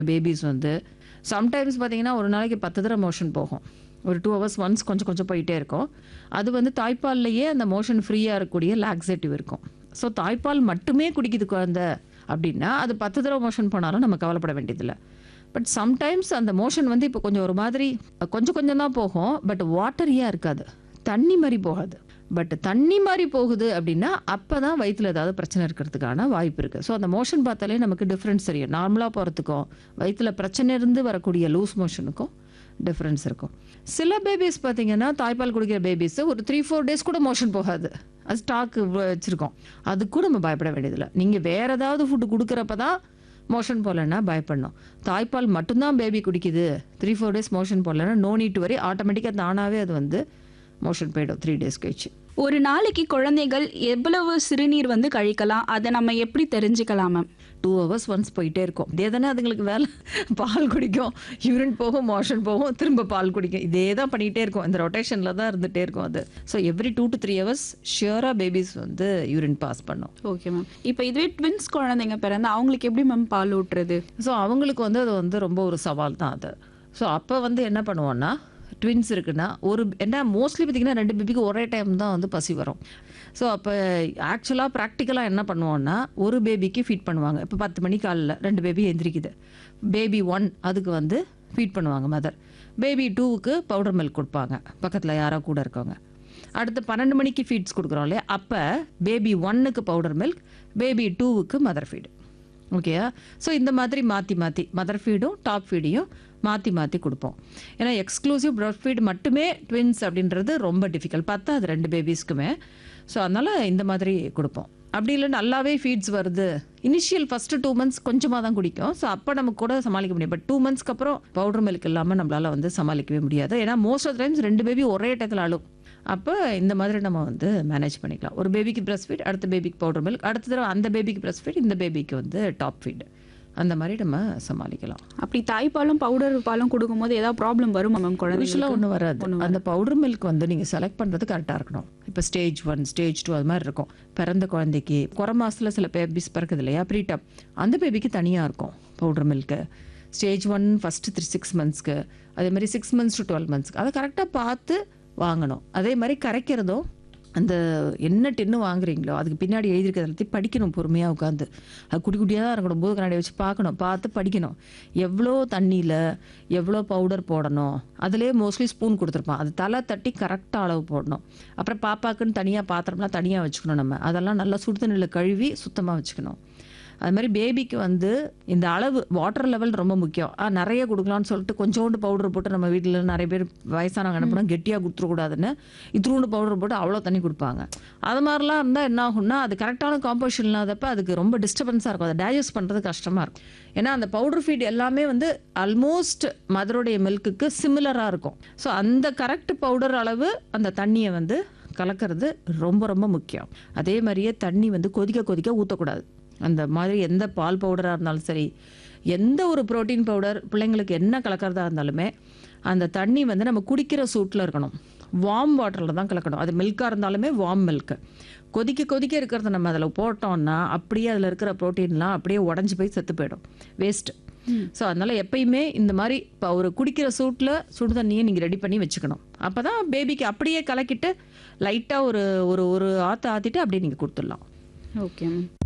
babies வந்து sometimes பார்த்தீங்கன்னா ஒரு நாளைக்கு பத்து தடவை மோஷன் போகும் ஒரு டூ ஹவர்ஸ் ஒன்ஸ் கொஞ்சம் கொஞ்சம் போயிட்டே இருக்கும் அது வந்து தாய்ப்பால்லையே அந்த மோஷன் ஃப்ரீயாக இருக்கக்கூடிய லாக்ஸேட்டிவ் இருக்கும் ஸோ தாய்ப்பால் மட்டுமே குடிக்குது குழந்தை அப்படின்னா அது பத்து தடவை மோஷன் போனாலும் நம்ம கவலைப்பட வேண்டியதில்லை பட் சம்டைம்ஸ் அந்த மோஷன் வந்து இப்போ கொஞ்சம் ஒரு மாதிரி கொஞ்சம் கொஞ்சம் தான் போகும் பட் வாட்டரியாக இருக்காது தண்ணி மாதிரி போகாது பட் தண்ணி மாதிரி போகுது அப்படின்னா அப்போ தான் வயிற்றில் ஏதாவது பிரச்சனை இருக்கிறதுக்கான வாய்ப்பு இருக்குது ஸோ அந்த மோஷன் பார்த்தாலே நமக்கு டிஃப்ரென்ஸ் தெரியும் நார்மலாக போகிறதுக்கும் வயிற்றில் பிரச்சனை இருந்து வரக்கூடிய லூஸ் மோஷனுக்கும் டிஃப்ரென்ஸ் இருக்கும் சில பேபிஸ் பார்த்தீங்கன்னா தாய்ப்பால் குடிக்கிற பேபிஸ் ஒரு த்ரீ ஃபோர் டேஸ் கூட மோஷன் போகாது அது ஸ்டாக்கு வச்சுருக்கோம் அதுக்கும் நம்ம பயப்பட வேண்டியதில்லை நீங்கள் வேறு ஏதாவது ஃபுட்டு கொடுக்குறப்ப தான் மோஷன் போகலன்னா பயப்படணும் தாய்ப்பால் மட்டும்தான் பேபி குடிக்குது த்ரீ ஃபோர் டேஸ் மோஷன் போகலன்னா நோ நீட் வரி ஆட்டோமேட்டிக்காக தானாகவே அது வந்து மோஷன் போயிடும் த்ரீ டேஸ் கழிச்சு ஒரு நாளைக்கு குழந்தைகள் எவ்வளவு சிறுநீர் வந்து கழிக்கலாம் அதை நம்ம எப்படி தெரிஞ்சுக்கலாம் மேம் டூ ஹவர்ஸ் ஒன்ஸ் போயிட்டே இருக்கும் இதே தானே அதுங்களுக்கு வேலை பால் குடிக்கும் யூரின் போகும் மோஷன் போகும் திரும்ப பால் குடிக்கும் இதே தான் பண்ணிகிட்டே இருக்கும் இந்த ரொட்டேஷனில் தான் இருந்துகிட்டே இருக்கும் அது so every two to three hours ஷியராக பேபிஸ் வந்து யூரின் பாஸ் பண்ணும் ஓகே மேம் இப்போ இதுவே ட்வின்ஸ் குழந்தைங்க பிறந்தா அவங்களுக்கு எப்படி மேம் பால் ஊட்டுறது ஸோ அவங்களுக்கு வந்து அது வந்து ரொம்ப ஒரு சவால் தான் அது ஸோ அப்போ வந்து என்ன பண்ணுவோன்னா ட்வின்ஸ் இருக்குன்னா ஒரு என்ன மோஸ்ட்லி பார்த்திங்கன்னா ரெண்டு பேபிக்கு ஒரே டைம் தான் வந்து பசி வரும் ஸோ அப்போ ஆக்சுவலாக ப்ராக்டிக்கலாக என்ன பண்ணுவோன்னா ஒரு பேபிக்கு ஃபீட் பண்ணுவாங்க இப்போ பத்து மணி காலையில் ரெண்டு பேபி எந்திரிக்குது பேபி ஒன் அதுக்கு வந்து ஃபீட் பண்ணுவாங்க மதர் பேபி டூவுக்கு பவுடர் மில்க் கொடுப்பாங்க பக்கத்தில் யாரோ கூட இருக்கவங்க அடுத்து பன்னெண்டு மணிக்கு ஃபீட்ஸ் கொடுக்குறோம் இல்லையா அப்போ பேபி ஒன்னுக்கு பவுடர் மில்க் பேபி டூவுக்கு மதர் ஃபீடு ஓகேயா ஸோ இந்த மாதிரி மாற்றி மாற்றி மதர் ஃபீடும் டாப் ஃபீடையும் மாற்றி மாற்றி கொடுப்போம் ஏன்னா எக்ஸ்க்ளூசிவ் ப்ரெஸ்ட் ஃபீட் மட்டுமே ட்வின்ஸ் அப்படின்றது ரொம்ப டிஃபிகல்ட் பார்த்தா அது ரெண்டு பேபிஸ்க்குமே ஸோ அதனால் இந்த மாதிரி கொடுப்போம் அப்படி இல்லை நல்லாவே ஃபீட்ஸ் வருது இனிஷியல் ஃபஸ்ட்டு டூ மந்த்ஸ் கொஞ்சமாக தான் குடிக்கும் ஸோ அப்போ நம்ம கூட சமாளிக்க முடியும் பட் டூ மந்த்ஸ்க்கு அப்புறம் பவுடர் மில்க் இல்லாமல் நம்மளால் வந்து சமாளிக்கவே முடியாது ஏன்னா மோஸ்ட் ஆஃப் டைம்ஸ் ரெண்டு பேபி ஒரே டயத்தில் அழும் அப்போ இந்த மாதிரி நம்ம வந்து மேனேஜ் பண்ணிக்கலாம் ஒரு பேபிக்கு பிரஸ்ட் ஃபீட் அடுத்த பேபிக்கு பவுடர் மில்க் அடுத்த தடவை அந்த பேபிக்கு பிரஸ்ட் ஃபீட் இந்த பேபிக்கு வந்து டாப் ஃபீட் அந்த மாதிரி நம்ம சமாளிக்கலாம் அப்படி தாய்ப்பாலும் பவுடர் பாலும் கொடுக்கும்போது ஏதாவது ப்ராப்ளம் வருமா மேம் யூஸ்வலாக குழந்தைங்களுக்கு ஒன்றும் வராது அந்த பவுடர் மில்க் வந்து நீங்கள் செலக்ட் பண்ணுறது கரெக்டாக இருக்கணும் இப்போ ஸ்டேஜ் ஒன் ஸ்டேஜ் டூ அது மாதிரி இருக்கும் பிறந்த குழந்தைக்கு குறை மாசத்துல சில பேபிஸ் பிறக்குது இல்லையா ப்ரீடம் அந்த பேபிக்கு தனியாக இருக்கும் powder milk stage one first three six மந்த்ஸ்க்கு அதே மாதிரி சிக்ஸ் மந்த்ஸ் டு டுவெல் மந்த்ஸ்க்கு அதை கரெக்டாக பார்த்து வாங்கணும் அதே மாதிரி கரைக்கிறதும் அந்த என்ன டின்னு வாங்குறீங்களோ அதுக்கு பின்னாடி எழுதியிருக்கிறது எல்லாத்தையும் படிக்கணும் பொறுமையாக உட்காந்து அது குட்டி குட்டியாக தான் இருக்கணும் போது கண்ணாடி வச்சு பார்க்கணும் பார்த்து படிக்கணும் எவ்வளோ தண்ணியில் எவ்வளோ பவுடர் போடணும் அதுலேயே மோஸ்ட்லி ஸ்பூன் கொடுத்துருப்பான் அது தலை தட்டி கரெக்டாக அளவு போடணும் அப்புறம் பாப்பாக்குன்னு தனியாக பாத்திரம்லாம் தனியாக வச்சுக்கணும் நம்ம அதெல்லாம் நல்லா சுடு தண்ணியில் கழுவி சுத்தமாக வச்சுக்கணும் அது மாதிரி பேபிக்கு வந்து இந்த அளவு வாட்டர் லெவல் ரொம்ப முக்கியம் ஆ, நிறைய கொடுக்கலாம்னு சொல்லிட்டு கொஞ்சோண்டு பவுடர் போட்டு நம்ம வீட்டில் நிறைய பேர் வயசானவங்க என்ன பண்ணால் கெட்டியாக கொடுத்துடக்கூடாதுன்னு இத்திரூண்டு பவுடர் போட்டு அவ்வளோ தண்ணி கொடுப்பாங்க அது மாதிரிலாம் இருந்தால் என்ன ஆகும்னா அது கரெக்டான காம்போசிஷன் இல்லாதப்ப அதுக்கு ரொம்ப டிஸ்டர்பன்ஸாக இருக்கும் அதை டைஜஸ்ட் பண்ணுறது கஷ்டமாக இருக்கும் ஏன்னா அந்த பவுடர் ஃபீட் எல்லாமே வந்து ஆல்மோஸ்ட் மதருடைய மில்க்குக்கு சிமிலராக இருக்கும் ஸோ அந்த கரெக்ட் பவுடர் அளவு அந்த தண்ணியை வந்து கலக்கிறது ரொம்ப ரொம்ப முக்கியம் அதே மாதிரியே தண்ணி வந்து கொதிக்க கொதிக்க ஊற்றக்கூடாது அந்த மாதிரி எந்த பால் பவுடராக இருந்தாலும் சரி எந்த ஒரு புரோட்டீன் பவுடர் பிள்ளைங்களுக்கு என்ன கலக்கிறதா இருந்தாலுமே அந்த தண்ணி வந்து நம்ம குடிக்கிற சூட்டில் இருக்கணும் வார்ம் வாட்டரில் தான் கலக்கணும் அது மில்காக இருந்தாலுமே வார்ம் மில்க்கு கொதிக்க கொதிக்க இருக்கிறத நம்ம அதில் போட்டோம்னா அப்படியே அதில் இருக்கிற ப்ரோட்டீன்லாம் அப்படியே உடஞ்சி போய் செத்து போயிடும் வேஸ்ட்டு ஸோ அதனால் எப்பயுமே இந்த மாதிரி இப்போ ஒரு குடிக்கிற சூட்டில் சுடு தண்ணியை நீங்கள் ரெடி பண்ணி வச்சுக்கணும் அப்போ தான் பேபிக்கு அப்படியே கலக்கிட்டு லைட்டாக ஒரு ஒரு ஒரு ஆற்று ஆற்றிட்டு அப்படியே நீங்கள் கொடுத்துடலாம் ஓகே மேம்